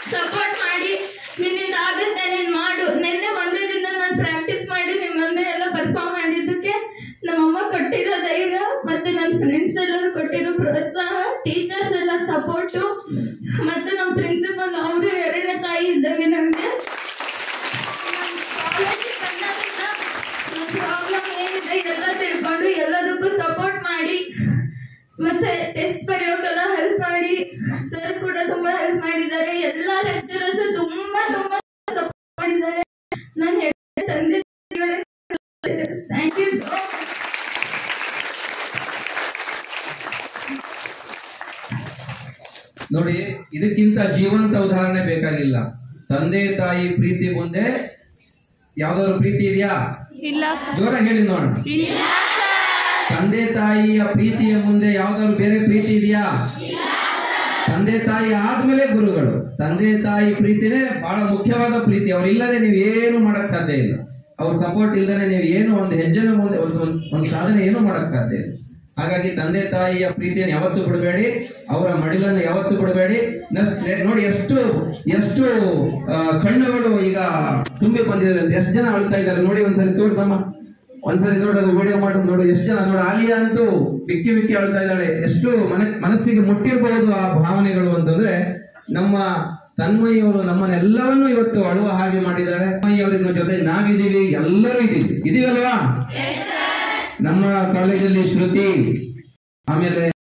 support ಮಾಡಿ ನಿನ್ನಿಂದ ಆಗುತ್ತೆ ನೀನ್ ಮಾಡು ನಿನ್ನೆ ಒಂದೇ ದಿನ ನಾನು ಪ್ರಾಕ್ಟೀಸ್ ಮಾಡಿ ನಿಮ್ಮ ಮುಂದೆ ಎಲ್ಲ ಪರ್ಫಾರ್ಮ್ ಮಾಡಿದ್ದಕ್ಕೆ ನಮ್ಮಮ್ಮ ಕೊಟ್ಟಿರೋ ಧೈರ್ಯ ಮತ್ತೆ ನನ್ನ ಫ್ರೆಂಡ್ಸ್ ಎಲ್ಲರೂ ಕೊಟ್ಟಿರೋ ಪ್ರೋತ್ಸಾಹ ಟೀಚರ್ಸ್ ಎಲ್ಲ ಸಪೋರ್ಟು ಮತ್ತೆ ನಮ್ಮ ಪ್ರಿನ್ಸಿಪಲ್ ಅವರು ಎರಡನೇ ತಾಯಿ ಇದ್ದಂಗೆ ನನಗೆ ಪ್ರಾಬ್ಲಮ್ ಏನಿದೆ ಎಲ್ಲ ತಿಳ್ಕೊಂಡು ಎಲ್ಲದಕ್ಕೂ ಸಪೋರ್ಟ್ ಮಾಡಿ ಮತ್ತೆ ಟೆಸ್ಟ್ ಬರೆಯೋಕೆಲ್ಲ ಹೆಲ್ಪ್ ಮಾಡಿ ಸರ್ ಕೂಡ ತುಂಬಾ ಹೆಲ್ಪ್ ಮಾಡಿದ್ದಾರೆ ಎಲ್ಲಾ ಲೆಕ್ಚರರ್ಸ್ ತುಂಬಾ ತುಂಬಾ ಸಪೋರ್ಟ್ ಮಾಡಿದ್ದಾರೆ ನನ್ನ ತಂದೆ ಥ್ಯಾಂಕ್ ಯು ಸೋ ನೋಡಿ ಇದಕ್ಕಿಂತ ಜೀವಂತ ಉದಾಹರಣೆ ಬೇಕಾಗಿಲ್ಲ ತಂದೆ ತಾಯಿ ಪ್ರೀತಿ ಮುಂದೆ ಯಾವ್ದಾದ್ರು ಪ್ರೀತಿ ಇದೆಯಾ ಇಲ್ಲ ಜೋರ ಹೇಳಿ ನೋಡೋಣ ಇಲ್ಲ ತಂದೆ ತಾಯಿಯ ಪ್ರೀತಿಯ ಮುಂದೆ ಯಾವ್ದಾದ್ರು ಬೇರೆ ಪ್ರೀತಿ ಇದೆಯಾ ತಂದೆ ತಾಯಿ ಆದ್ಮೇಲೆ ಗುರುಗಳು ತಂದೆ ತಾಯಿ ಪ್ರೀತಿನೇ ಬಹಳ ಮುಖ್ಯವಾದ ಪ್ರೀತಿ ಅವ್ರಿಲ್ಲದೆ ನೀವು ಏನು ಮಾಡಕ್ ಸಾಧ್ಯ ಇಲ್ಲ ಅವ್ರ ಸಪೋರ್ಟ್ ಇಲ್ಲದೆ ನೀವು ಏನು ಒಂದು ಹೆಜ್ಜೆನ ಮುಂದೆ ಒಂದು ಒಂದು- ಒಂದು ಸಾಧನೆ ಏನು ಮಾಡಕ್ ಸಾಧ್ಯ ಇಲ್ಲ ಹಾಗಾಗಿ ತಂದೆ ತಾಯಿಯ ಪ್ರೀತಿಯನ್ನು ಯಾವತ್ತೂ ಬಿಡಬೇಡಿ ಅವರ ಮಡಿಲನ್ನು ಯಾವತ್ತೂ ಬಿಡಬೇಡಿ ನಸ್- ನೋಡಿ ಎಷ್ಟು ಎಷ್ಟು ಆ, ಕಣ್ಣುಗಳು ಈಗ ತುಂಬಿ ಬಂದಿದ್ದಾರೆ ಅಂತ ಎಷ್ಟು ಜನ ಅಳ್ತಾ ಇದ್ದಾರೆ ನೋಡಿ ಒಂದ್ಸರಿ ತೋರ್ಸಮ್ಮ ಒಂದ್ಸರಿ ನೋಡೋದು ವಿಡಿಯೋ ಮಾಡೋದು ನೋಡು ಎಷ್ಟು ಜನ ನೋಡು ಆಲಿಯಾ ಅಂತೂ ಬಿಕ್ಕಿ ಬಿಕ್ಕಿ ಅಳ್ತಾ ಇದ್ದಾಳೆ ಎಷ್ಟು ಮನ ಮನಸ್ಸಿಗೆ ಮುಟ್ಟಿರಬಹುದು ಆ ಭಾವನೆಗಳು ಅಂತಂದ್ರೆ ನಮ್ಮ ತನ್ಮಯಿಯವರು ನಮ್ಮನ್ನೆಲ್ಲವನ್ನೂ ಇವತ್ತು ಅಳುವ ಹಾಗೆ ಮಾಡಿದ್ದಾರೆ ತನ್ಮಯಿಯವರಿನ ಜೊತೆ ನಾವಿದೀವಿ ಎಲ್ಲರೂ ಇದೀವಿ ಇದೀವಲ್ವಾ ನಮ್ಮ ಕಾಲೇಜಲ್ಲಿ ಶ್ರುತಿ ಆಮೇಲೆ